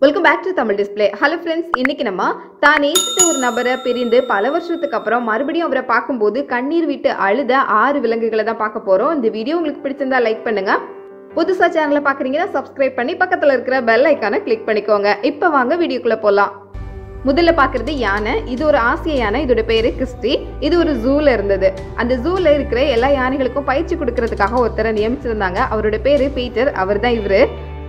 welcome back to Tamil display hello friends இன்னைக்கு நம்ம தான் நேசித்த ஒரு நபரை பிரிந்து பல வருஷத்துக்கு அப்புறம் மறுபடியும் அவரை பார்க்கும்போது கண்ணீர் விட்டு அழுத ஆறு விலங்குகளை தான் பார்க்க போறோம் இந்த வீடியோ உங்களுக்கு பிடிச்சிருந்தா லைக் பண்ணுங்க புதுசா சேனலை பார்க்குறீங்கன்னா சப்ஸ்கிரைப் பண்ணி பக்கத்தில் இருக்கிற பெல் ஐக்கானை கிளிக் பண்ணிக்கோங்க இப்போ வாங்க வீடியோக்குள்ள போகலாம் முதல்ல பார்க்குறது யானை இது ஒரு ஆசிய யானை இதோட பேரு கிறிஸ்டி இது ஒரு ஜூல இருந்தது அந்த ஜூல இருக்கிற எல்லா யானைகளுக்கும் பயிற்சி கொடுக்கறதுக்காக ஒருத்தரை நியமிச்சிருந்தாங்க அவரோட பேரு பீட்டர் அவர் தான் இவரு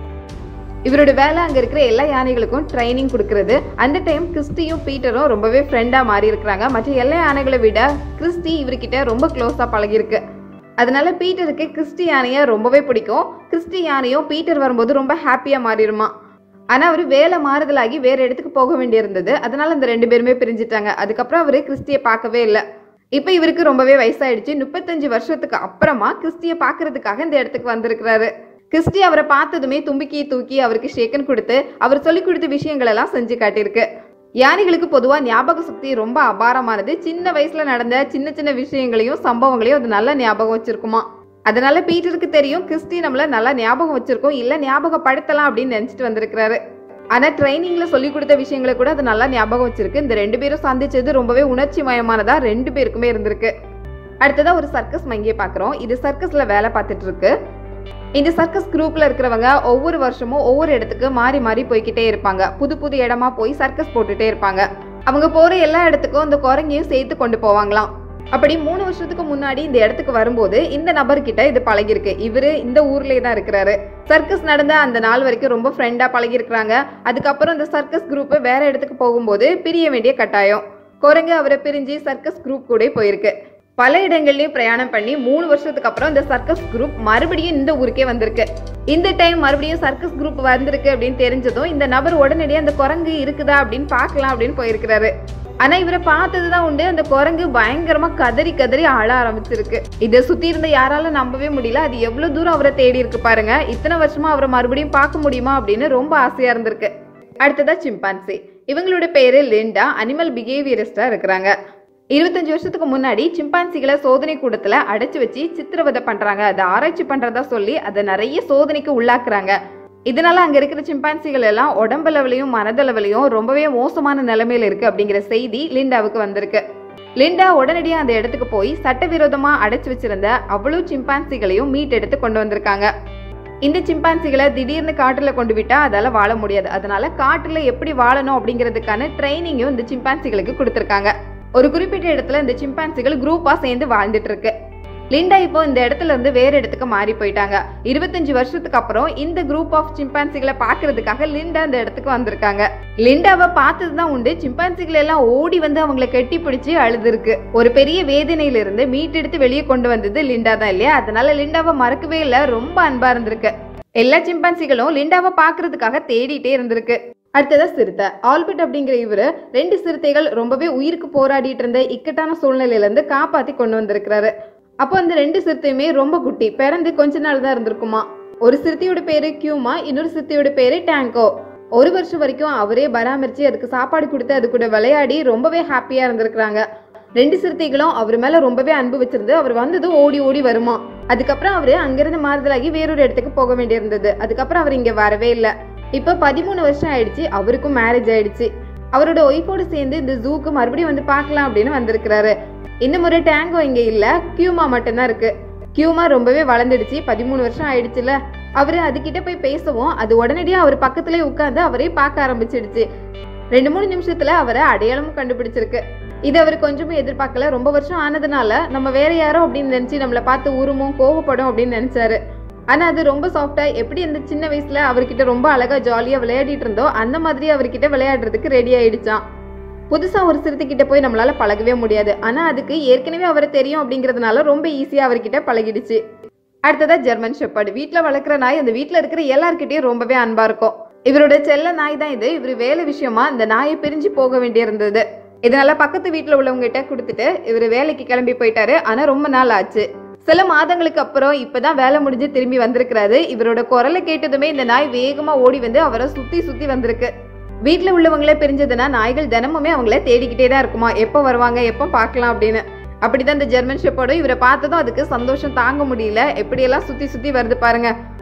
இவரோட வேலை அங்க இருக்கிற எல்லா யானைகளுக்கும் ட்ரைனிங் கொடுக்கறது அந்த டைம் கிறிஸ்டியும் பீட்டரும் ரொம்பவே ஃப்ரெண்டா மாறி இருக்கிறாங்க மற்ற எல்லா யானைகளை விட கிறிஸ்டி இவர்கிட்ட ரொம்ப க்ளோஸா பழகிருக்கு அதனால பீட்டருக்கு கிறிஸ்டி யானையை ரொம்பவே பிடிக்கும் கிறிஸ்டி யானையும் பீட்டர் வரும்போது ரொம்ப ஹாப்பியா மாறிடுமா ஆனா அவர் வேலை மாறுதலாகி வேற இடத்துக்கு போக வேண்டியிருந்தது அதனால அந்த ரெண்டு பேருமே பிரிஞ்சிட்டாங்க அதுக்கப்புறம் அவரு கிறிஸ்டியை பார்க்கவே இல்லை இப்போ இவருக்கு ரொம்பவே வயசாயிடுச்சு முப்பத்தஞ்சு வருஷத்துக்கு அப்புறமா கிறிஸ்டியை பார்க்கறதுக்காக இந்த இடத்துக்கு வந்திருக்கிறாரு கிறிஸ்டி அவரை பார்த்ததுமே தும்பிக்கையை தூக்கி அவருக்கு ஷேக்கன் கொடுத்து அவர் சொல்லி கொடுத்த விஷயங்கள் எல்லாம் செஞ்சு காட்டியிருக்கு யானைகளுக்கு பொதுவா ஞாபக சக்தி ரொம்ப அபாரமானது சின்ன வயசுல நடந்த சின்ன சின்ன விஷயங்களையும் சம்பவங்களையும் அது நல்ல ஞாபகம் வச்சிருக்குமா அதனால பீட்டருக்கு தெரியும் கிறிஸ்டி நம்மள நல்லா ஞாபகம் வச்சிருக்கோம் இல்ல ஞாபகப்படுத்தலாம் அப்படின்னு நினைச்சிட்டு வந்திருக்கிறாரு ஆனா ட்ரைனிங்ல சொல்லி கொடுத்த விஷயங்களை கூட அது நல்லா ஞாபகம் வச்சிருக்கு இந்த ரெண்டு பேரும் சந்திச்சது ரொம்பவே உணர்ச்சி மயமானதா ரெண்டு பேருக்குமே இருந்திருக்கு அடுத்ததா ஒரு சர்க்கஸ் மங்கியை பாக்குறோம் இது சர்க்கஸ்ல வேலை பார்த்துட்டு இருக்கு இந்த சர்க்கஸ் குரூப்ல இருக்கிறவங்க ஒவ்வொரு வருஷமும் ஒவ்வொரு இடத்துக்கு மாறி மாறி போய்கிட்டே இருப்பாங்க புது புது இடமா போய் சர்க்கஸ் போட்டுட்டே இருப்பாங்க அவங்க போற எல்லா இடத்துக்கும் இந்த குரங்கையும் சேர்த்து கொண்டு போவாங்களாம் அப்படி மூணு வருஷத்துக்கு முன்னாடி இந்த இடத்துக்கு வரும்போது இந்த நபர்கிட்ட இது பழகிருக்கு இவரு இந்த ஊர்லயே தான் இருக்கிறாரு சர்க்கஸ் நடந்த அந்த நாள் வரைக்கும் ரொம்ப ஃப்ரெண்டா பழகி இருக்கிறாங்க அதுக்கப்புறம் இந்த சர்க்கஸ் குரூப் வேற இடத்துக்கு போகும்போது பிரிய வேண்டிய கட்டாயம் குரங்கு அவரை பிரிஞ்சு சர்க்கஸ் குரூப் கூட போயிருக்கு பல இடங்கள்லயும் பிரயாணம் பண்ணி மூணு வருஷத்துக்கு அப்புறம் இந்த சர்க்கஸ் குரூப் மறுபடியும் இந்த ஊருக்கே வந்திருக்கு இந்த டைம் மறுபடியும் சர்க்கஸ் குரூப் வந்திருக்கு அப்படின்னு தெரிஞ்சதும் இந்த நபர் உடனடியே அந்த குரங்கு இருக்குதா அப்படின்னு பார்க்கலாம் அப்படின்னு போயிருக்கிறாரு ஆனா இவரை பார்த்ததுதான் உண்டு அந்த குரங்கு பயங்கரமா கதறி கதறி அழ ஆரம்பிச்சிருக்கு இதை சுத்தி இருந்த யாரால நம்பவே முடியல அது எவ்வளவு தூரம் அவரை தேடி இருக்கு பாருங்க இத்தனை வருஷமா அவரை மறுபடியும் பார்க்க முடியுமா அப்படின்னு ரொம்ப ஆசையா இருந்திருக்கு அடுத்ததா சிம்பான்சி இவங்களோட பேரு லிண்டா அனிமல் பிஹேவியரிஸ்டா இருக்கிறாங்க இருபத்தஞ்சு வருஷத்துக்கு முன்னாடி சிம்பான்சிகளை சோதனை கூடத்துல அடைச்சு வச்சு சித்திரவதை பண்றாங்க அதை ஆராய்ச்சி பண்றதா சொல்லி அதை நிறைய சோதனைக்கு உள்ளாக்குறாங்க இதனால அங்க இருக்கிற சிம்பான்சிகள் எல்லாம் உடம்பளவுலையும் மனதளவுலையும் ரொம்பவே மோசமான நிலைமையில இருக்கு அப்படிங்கிற செய்தி லிண்டாவுக்கு வந்திருக்கு லிண்டா உடனடியாக அந்த இடத்துக்கு போய் சட்டவிரோதமா அடைச்சு வச்சிருந்த அவ்வளவு சிம்பான்சிகளையும் மீட்டெடுத்து கொண்டு வந்திருக்காங்க இந்த சிம்பான்சிகளை திடீர்னு காட்டுல கொண்டு விட்டா அதால வாழ முடியாது அதனால காட்டுல எப்படி வாழணும் அப்படிங்கிறதுக்கான ட்ரைனிங்கும் இந்த சிம்பான்சிகளுக்கு கொடுத்துருக்காங்க ஒரு குறிப்பிட்ட இடத்துல இந்த சிம்பான்சிகள் குரூப்பா சேர்ந்து வாழ்ந்துட்டு இருக்கு லிண்டா இப்போ இந்த இடத்துல இருந்து வேற இடத்துக்கு மாறி போயிட்டாங்க இருபத்தஞ்சு வருஷத்துக்கு அப்புறம் இந்த குரூப் ஆஃப் சிம்பான்சிகளை பாக்குறதுக்காக லிண்டா இந்த இடத்துக்கு வந்திருக்காங்க லிண்டாவை பார்த்ததுதான் உண்டு சிம்பான்சிகள் எல்லாம் ஓடி வந்து அவங்கள கட்டி பிடிச்சு அழுதுருக்கு ஒரு பெரிய வேதனையில இருந்து மீட்டெடுத்து வெளியே கொண்டு வந்தது லிண்டா தான் இல்லையா அதனால லிண்டாவை மறக்கவே இல்லை ரொம்ப அன்பா இருந்திருக்கு எல்லா சிம்பான்சிகளும் லிண்டாவை பாக்குறதுக்காக தேடிட்டே இருந்திருக்கு அடுத்ததா சிறுத்தை ஆல்பர்ட் அப்படிங்கிற இவரு ரெண்டு சிறுத்தைகள் ரொம்பவே உயிருக்கு போராடிட்டு இருந்த இக்கட்டான சூழ்நிலையில இருந்து காப்பாத்தி கொண்டு வந்திருக்கிறாரு அப்போ அந்த ரெண்டு சிறுத்தையுமே ரொம்ப குட்டி பிறந்து கொஞ்ச நாள் தான் இருந்திருக்குமா ஒரு சிறுத்தையோட பேரு கியூமா இன்னொரு சிறுத்தையோட பேரு டேங்கோ ஒரு வருஷம் வரைக்கும் அவரே பராமரிச்சு அதுக்கு சாப்பாடு கொடுத்து அது கூட விளையாடி ரொம்பவே ஹாப்பியா இருந்திருக்கிறாங்க ரெண்டு சிறுத்தைகளும் அவர் மேல ரொம்பவே அன்பு வச்சிருந்து அவர் வந்ததும் ஓடி ஓடி வருமா அதுக்கப்புறம் அவரு அங்கிருந்து மாறுதலாகி வேறொரு இடத்துக்கு போக வேண்டியிருந்தது அதுக்கப்புறம் அவர் இங்க வரவே இல்லை இப்போ பதிமூணு வருஷம் ஆயிடுச்சு அவருக்கும் மேரேஜ் ஆயிடுச்சு அவரோட ஒய்ஃபோட சேர்ந்து இந்த ஜூக்கு மறுபடியும் வந்து பார்க்கலாம் அப்படின்னு வந்திருக்கிறாரு இந்த முறை டேங்கோ இங்க இல்ல கியூமா மட்டும்தான் இருக்கு கியூமா ரொம்பவே வளர்ந்துடுச்சு பதிமூணு வருஷம் ஆயிடுச்சுல அவரு அதுகிட்ட போய் பேசவும் அது உடனடியா அவர் பக்கத்துலயே உட்காந்து அவரே பார்க்க ஆரம்பிச்சிடுச்சு ரெண்டு மூணு நிமிஷத்துல அவரை அடையாளமும் கண்டுபிடிச்சிருக்கு இது அவர் கொஞ்சமும் எதிர்பார்க்கல ரொம்ப வருஷம் ஆனதுனால நம்ம வேற யாரோ அப்படின்னு நினைச்சு நம்மளை பார்த்து உருமும் கோவப்படும் அப்படின்னு நினைச்சாரு ஆனா அது ரொம்ப சாஃப்டா எப்படி அந்த சின்ன வயசுல அவர்கிட்ட ரொம்ப அழகா ஜாலியா விளையாடிட்டு இருந்தோ அந்த மாதிரி அவர்கிட்ட விளையாடுறதுக்கு ரெடி ஆயிடுச்சான் புதுசா ஒரு சிறுத்தைகிட்ட போய் நம்மளால பழகவே முடியாது ஆனா அதுக்கு ஏற்கனவே அவரை தெரியும் அப்படிங்கறதுனால ரொம்ப ஈஸியா அவர்கிட்ட பழகிடுச்சு அடுத்ததா ஜெர்மன் ஷெப்பர்டு வீட்ல வளர்க்குற நாய் அந்த வீட்ல இருக்கிற எல்லார்கிட்டயும் ரொம்பவே அன்பா இருக்கும் இவரோட செல்ல நாய் தான் இது இவர் வேலை விஷயமா இந்த நாயை பிரிஞ்சு போக வேண்டியிருந்தது இதனால பக்கத்து வீட்டுல உள்ளவங்க கிட்ட கொடுத்துட்டு இவர் வேலைக்கு கிளம்பி போயிட்டாரு ஆனா ரொம்ப நாள் ஆச்சு சில மாதங்களுக்கு அப்புறம் இப்பதான் வேலை முடிஞ்சு திரும்பி வந்திருக்கிறாரு இவரோட குரலை கேட்டதுமே இந்த நாய் வேகமா ஓடி வந்து அவரை சுத்தி சுத்தி வந்திருக்கு வீட்ல உள்ளவங்களே பிரிஞ்சதுன்னா நாய்கள் தினமுமே அவங்கள தேடிக்கிட்டே தான் இருக்குமா எப்போ வருவாங்க எப்போ பார்க்கலாம் அப்படின்னு அப்படிதான் இந்த ஜெர்மன் ஷெப்பர்டும் இவரை பார்த்ததும் அதுக்கு சந்தோஷம் தாங்க முடியல எப்படியெல்லாம் சுத்தி சுத்தி வருது பாருங்க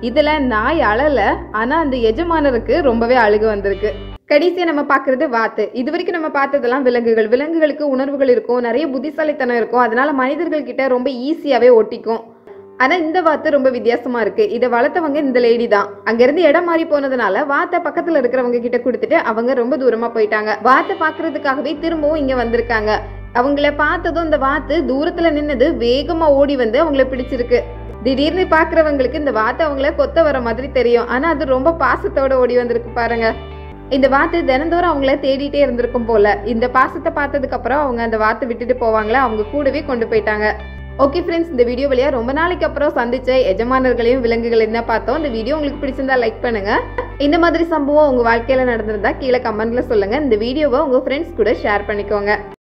இதுல நாய் அழல ஆனா அந்த எஜமானருக்கு ரொம்பவே அழுகு வந்திருக்கு கடைசியா நம்ம பார்க்கிறது வாத்து இது வரைக்கும் நம்ம பார்த்ததெல்லாம் விலங்குகள் விலங்குகளுக்கு உணர்வுகள் இருக்கும் நிறைய புத்திசாலித்தனம் இருக்கும் அதனால மனிதர்கள் கிட்ட ரொம்ப ஈஸியாவே ஒட்டிக்கும் ஆனா இந்த வாத்து ரொம்ப வித்தியாசமா இருக்கு இதை வளர்த்தவங்க இந்த லேடி தான் அங்கிருந்து இடம் மாறி போனதுனால வாத்தை பக்கத்துல இருக்கிறவங்க கிட்ட கொடுத்துட்டு அவங்க ரொம்ப தூரமா போயிட்டாங்க வாத்தை பாக்குறதுக்காகவே திரும்பவும் இங்க வந்திருக்காங்க அவங்கள பார்த்ததும் இந்த வாத்து தூரத்துல நின்னது வேகமா ஓடி வந்து அவங்கள பிடிச்சிருக்கு திடீர்னு பாக்குறவங்களுக்கு இந்த வாத்து அவங்கள கொத்த வர மாதிரி தெரியும் ஆனா அது ரொம்ப பாசத்தோட ஓடி வந்திருக்கு பாருங்க இந்த வாத்து தினந்தோறும் அவங்கள தேடிட்டே இருந்திருக்கும் போல இந்த பாசத்தை பார்த்ததுக்கு அப்புறம் அவங்க அந்த வாத்தை விட்டுட்டு போவாங்களா அவங்க கூடவே கொண்டு போயிட்டாங்க ஓகே ஃப்ரெண்ட்ஸ் இந்த வீடியோ வழியா ரொம்ப நாளைக்கு அப்புறம் சந்திச்ச எஜமானர்களையும் விலங்குகளையும் தான் பார்த்தோம் இந்த வீடியோ உங்களுக்கு பிடிச்சிருந்தா லைக் பண்ணுங்க இந்த மாதிரி சம்பவம் உங்க வாழ்க்கையில நடந்திருந்தா கீழே கமெண்ட்ல சொல்லுங்க இந்த வீடியோவை உங்க ஃப்ரெண்ட்ஸ் கூட ஷேர் பண்ணிக்கோங்க